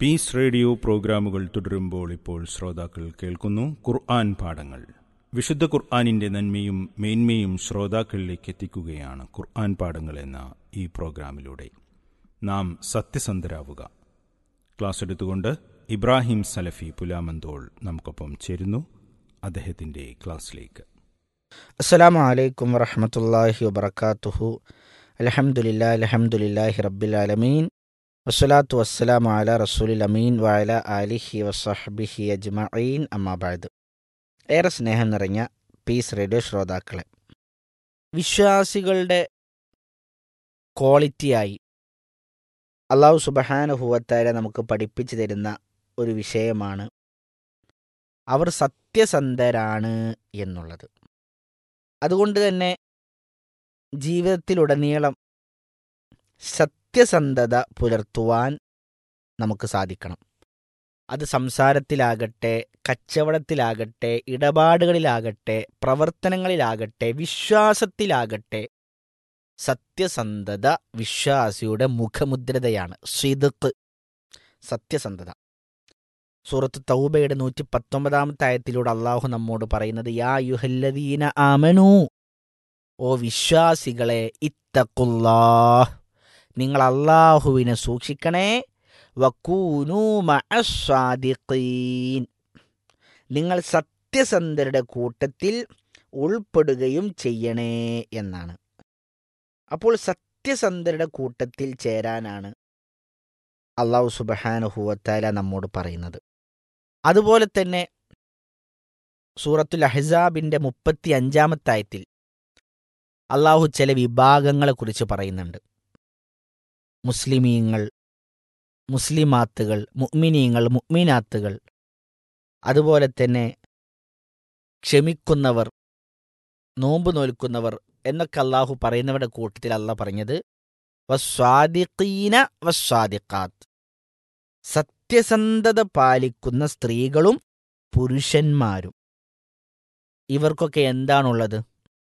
Piece radio പ്രോഗ്രാമുകൾ തുടരുമ്പോൾ ഇപ്പോൾ ശ്രോതാക്കൾ കേൾക്കുന്നു ഖുർആൻ പാഠങ്ങൾ വിശുദ്ധ ഖുർആാനിന്റെ നന്മയും മേന്മയും ശ്രോതാക്കളിലേക്ക് എത്തിക്കുകയാണ് ഖുർആൻ പാഠങ്ങൾ എന്ന ഈ പ്രോഗ്രാമിലൂടെ നാം സത്യസന്ധരാവുക ക്ലാസ് എടുത്തുകൊണ്ട് ഇബ്രാഹിം സലഫി പുലാമന്തോൾ നമുക്കൊപ്പം ചേരുന്നു അദ്ദേഹത്തിന്റെ ക്ലാസ്സിലേക്ക് അസ്സലാമു അലൈക്കും വറഹമത്തല്ലാഹി വബർക്കാത്തുഹു അലഹമുല്ലാ അലഹമുല്ലാഹി റബ്ബിൽ ആലമീൻ വസ്സലാത്തു വസ്സലാമു അല റസൂലിൽ അമീൻ വഅല ആലിഹി വസഹബിഹി അജ്മഈൻ അമ്മാബാദ് ഏറെ സ്നേഹം നിറഞ്ഞ പീസ് റേഡിയോ ശ്രോതാക്കളെ വിശ്വാസികളുടെ ക്വാളിറ്റിയായി അള്ളാഹു സുബഹാനുഭൂവത്തായ നമുക്ക് പഠിപ്പിച്ചു തരുന്ന ഒരു വിഷയമാണ് അവർ സത്യസന്ധരാണ് എന്നുള്ളത് അതുകൊണ്ട് തന്നെ ജീവിതത്തിലുടനീളം സത്യസന്ധത പുലർത്തുവാൻ നമുക്ക് സാധിക്കണം അത് സംസാരത്തിലാകട്ടെ കച്ചവടത്തിലാകട്ടെ ഇടപാടുകളിലാകട്ടെ പ്രവർത്തനങ്ങളിലാകട്ടെ വിശ്വാസത്തിലാകട്ടെ സത്യസന്ധത വിശ്വാസിയുടെ മുഖമുദ്രതയാണ് സിദുക്ക് സത്യസന്ധത സൂറത്ത് തൗബയുടെ നൂറ്റി പത്തൊമ്പതാമത്തെ ആയത്തിലൂടെ അള്ളാഹു നമ്മോട് പറയുന്നത് യാ യുഹല്ലദീന ആമനു ഓ വിശ്വാസികളെ ഇത്തക്കുല്ലാ നിങ്ങൾ അള്ളാഹുവിനെ സൂക്ഷിക്കണേ വക്കൂനൂ മഅസ്വാദിഖീൻ നിങ്ങൾ സത്യസന്ധരുടെ കൂട്ടത്തിൽ ഉൾപ്പെടുകയും ചെയ്യണേ എന്നാണ് അപ്പോൾ സത്യസന്ധരുടെ കൂട്ടത്തിൽ ചേരാനാണ് അള്ളാഹു സുബഹാനുഹുവത്താല നമ്മോട് പറയുന്നത് അതുപോലെ തന്നെ സൂറത്തുൽ അഹ്സാബിന്റെ മുപ്പത്തി അഞ്ചാമത്തെ ആയത്തിൽ അള്ളാഹു ചില വിഭാഗങ്ങളെക്കുറിച്ച് പറയുന്നുണ്ട് മുസ്ലിമീങ്ങൾ മുസ്ലിമാത്തുകൾ മുഅ്മിനീങ്ങൾ മുഅ്മിനാത്തുകൾ അതുപോലെ തന്നെ ക്ഷമിക്കുന്നവർ നോമ്പ് നോൽക്കുന്നവർ എന്നൊക്കെ അള്ളാഹു പറയുന്നവരുടെ കൂട്ടത്തിൽ അള്ളാഹ് പറഞ്ഞത് വസ്വാദിഖീന വസ്വാദിഖാത്ത് സത്യസന്ധത പാലിക്കുന്ന സ്ത്രീകളും പുരുഷന്മാരും ഇവർക്കൊക്കെ എന്താണുള്ളത്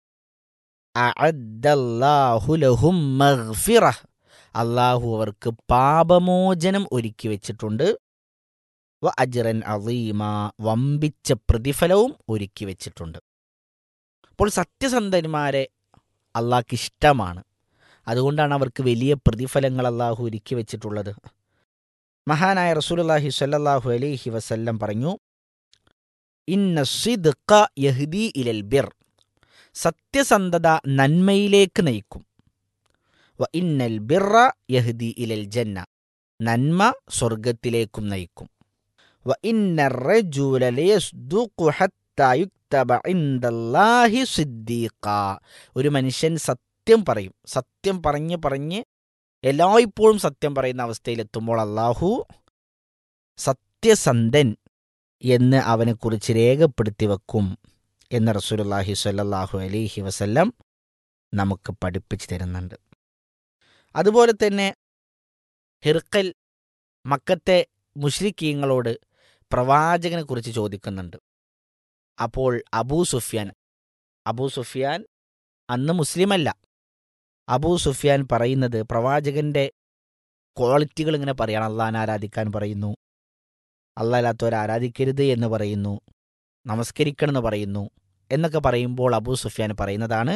അഅദ്ദല്ലാഹു ലഹും മഗ്ഫിറ അള്ളാഹു അവർക്ക് പാപമോചനം ഒരുക്കി വെച്ചിട്ടുണ്ട് വ അജ്റൻ അളീമ വമ്പിച്ച പ്രതിഫലവും ഒരുക്കി വെച്ചിട്ടുണ്ട് അപ്പോൾ സത്യസന്ധന്മാരെ അള്ളാഹ്ക്ക് ഇഷ്ടമാണ് അതുകൊണ്ടാണ് അവർക്ക് വലിയ പ്രതിഫലങ്ങൾ അള്ളാഹു ഒരുക്കി വെച്ചിട്ടുള്ളത് മഹാനായ റസൂലുള്ളാഹി സ്വല്ലല്ലാഹു അലൈഹി വസല്ലം പറഞ്ഞു ഇന്ന സിദ്ഖ യഹ്ദി ഇലൽ ബിർ സത്യസന്ധത നന്മയിലേക്ക് നയിക്കും വ ഇന്നൽ ബിറ യഹ്ദി ഇലൽ ജന്ന നന്മ സ്വർഗത്തിലേക്കും നയിക്കും വ ഇന്ന റജുല ലയസ്ദുഖു ഹത്താ യുക്തബ ഇൻദല്ലാഹി സിദ്ദീഖ ഒരു മനുഷ്യൻ സത്യം പറയും സത്യം പറഞ്ഞ് പറഞ്ഞ് എല്ലായ്പ്പോഴും സത്യം പറയുന്ന അവസ്ഥയിലെത്തുമ്പോൾ അള്ളാഹു സത്യസന്ധൻ എന്ന് അവനെക്കുറിച്ച് രേഖപ്പെടുത്തി വെക്കും എന്ന് റസൂലുള്ളാഹി സ്വല്ലല്ലാഹു അലൈഹി വസല്ലം നമുക്ക് പഠിപ്പിച്ചു തരുന്നുണ്ട് അതുപോലെ തന്നെ ഹിർക്കൽ മക്കത്തെ മുഷ്രിക്കീങ്ങളോട് പ്രവാചകനെ കുറിച്ച് ചോദിക്കുന്നുണ്ട് അപ്പോൾ അബൂ സുഫിയാൻ അബൂ സുഫിയാൻ അന്ന് മുസ്ലിമല്ല അബൂ സുഫിയാൻ പറയുന്നത് പ്രവാചകന്റെ ക്വാളിറ്റികൾ ഇങ്ങനെ പറയാണ് അള്ളാഹാൻ ആരാധിക്കാൻ പറയുന്നു അല്ലാത്തവരെ ആരാധിക്കരുത് എന്ന് പറയുന്നു നമസ്കരിക്കണമെന്ന് പറയുന്നു എന്നൊക്കെ പറയുമ്പോൾ അബൂ സുഫിയാൻ പറയുന്നതാണ്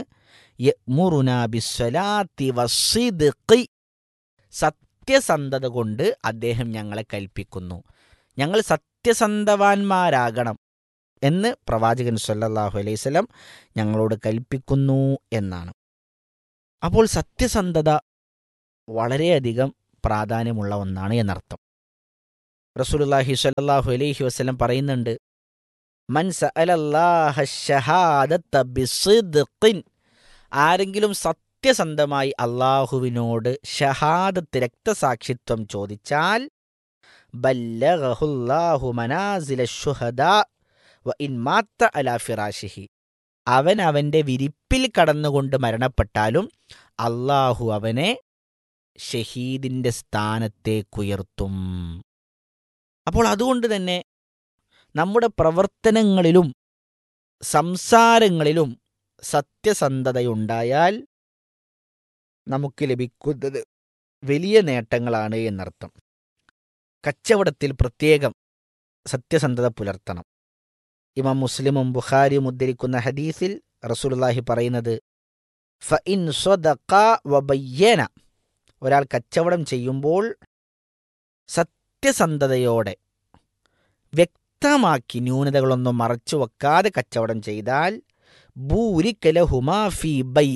സത്യസന്ധത കൊണ്ട് അദ്ദേഹം ഞങ്ങളെ കൽപ്പിക്കുന്നു ഞങ്ങൾ സത്യസന്ധവാന്മാരാകണം എന്ന് പ്രവാചകൻ സല്ലല്ലാഹു അലൈഹി സ്വലം ഞങ്ങളോട് കൽപ്പിക്കുന്നു എന്നാണ് അപ്പോൾ സത്യസന്ധത വളരെയധികം പ്രാധാന്യമുള്ള ഒന്നാണ് എന്നർത്ഥം റസൂലുള്ളാഹി സ്വല്ലല്ലാഹു അലൈഹി വസല്ലം പറയുന്നുണ്ട് മൻ സഅലല്ലാഹ ഷഹാദത ബിസിദ്ഖിൻ ആരെങ്കിലും സത്യസന്ധമായി അള്ളാഹുവിനോട് ഷഹാദത്ത് രക്തസാക്ഷിത്വം ചോദിച്ചാൽ ബല്ലഗഹുല്ലാഹു മനാസില ഷുഹദാ വ ഇൻ മാത്ത അലാ ഫിറാഷിഹി അവൻ അവന്റെ വിരിപ്പിൽ കടന്നുകൊണ്ട് മരണപ്പെട്ടാലും അള്ളാഹു അവനെ ഷഹീദിന്റെ സ്ഥാനത്തേക്കുയർത്തും അപ്പോൾ അതുകൊണ്ട് തന്നെ നമ്മുടെ പ്രവർത്തനങ്ങളിലും സംസാരങ്ങളിലും സത്യസന്ധതയുണ്ടായാൽ നമുക്ക് ലഭിക്കുന്നത് വലിയ നേട്ടങ്ങളാണ് എന്നർത്ഥം കച്ചവടത്തിൽ പ്രത്യേകം സത്യസന്ധത പുലർത്തണം ഇമാം മുസ്ലിമും ബുഖാരിയും ഉദ്ധരിക്കുന്ന ഹദീസിൽ റസൂലുള്ളാഹി പറയുന്നത് ഫ ഇൻ സ്വദഖ വബയ്യന ഒരാൾ കച്ചവടം ചെയ്യുമ്പോൾ സത്യസന്ധതയോടെ വ്യക്തമാക്കി ന്യൂനതകളൊന്നും മറച്ചു വെക്കാതെ കച്ചവടം ചെയ്താൽ ബൂരിക്കലഹുമാ ഫി ബൈ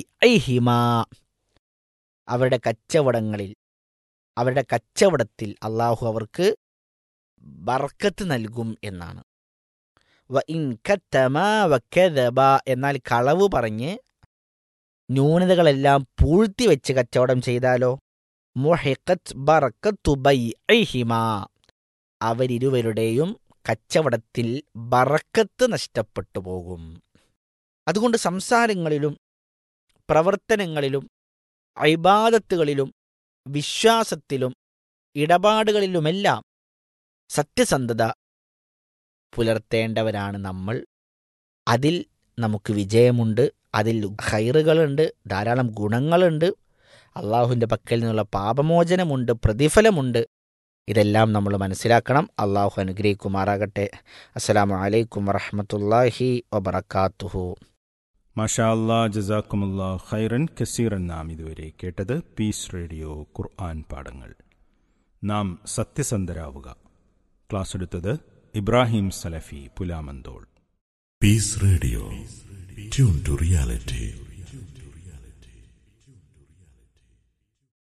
അവരുടെ കച്ചവടങ്ങളിൽ അവരുടെ കച്ചവടത്തിൽ അള്ളാഹു അവർക്ക് ബർക്കത്ത് നൽകും എന്നാണ് വ ഇൻ കത്തമാ വക്കദബ എന്നാൽ കളവ് പറഞ്ഞ് ന്യൂനതകളെല്ലാം പൂഴ്ത്തി വെച്ച് കച്ചവടം ചെയ്താലോ മുഹിഖത്ത് ബറക്കത്തു ബൈഇഹിമാ അവരിരുവരുടെയും കച്ചവടത്തിൽ ബറക്കത്ത് നഷ്ടപ്പെട്ടു പോകും അതുകൊണ്ട് സംസാരങ്ങളിലും പ്രവർത്തനങ്ങളിലും ഐബാദത്തുകളിലും വിശ്വാസത്തിലും ഇടപാടുകളിലുമെല്ലാം സത്യസന്ധത പുലർത്തേണ്ടവരാണ് നമ്മൾ അതിൽ നമുക്ക് വിജയമുണ്ട് അതിൽ ഹൈറുകളുണ്ട് ധാരാളം ഗുണങ്ങളുണ്ട് അള്ളാഹുവിൻ്റെ പക്കൽ നിന്നുള്ള പാപമോചനമുണ്ട് പ്രതിഫലമുണ്ട് ഇതെല്ലാം നമ്മൾ മനസ്സിലാക്കണം അള്ളാഹു അനുഗ്രഹിക്കുമാറാകട്ടെ അസ്സലാമു അലൈക്കും വറഹമത്തല്ലാഹി വബർക്കാത്തുഹു മാഷാ അല്ലാ ജസാക്കുമുല്ലാ ഖൈറൻ കസീറൻ നാം ഇതുവരെ കേട്ടത് പീസ് റേഡിയോ ഖുർആൻ പാഠങ്ങൾ നാം സത്യസന്ധരാവുക ക്ലാസ് എടുത്തത് ഇബ്രാഹിം സലഫി Pulamanthole Peace Radio. Tune to reality.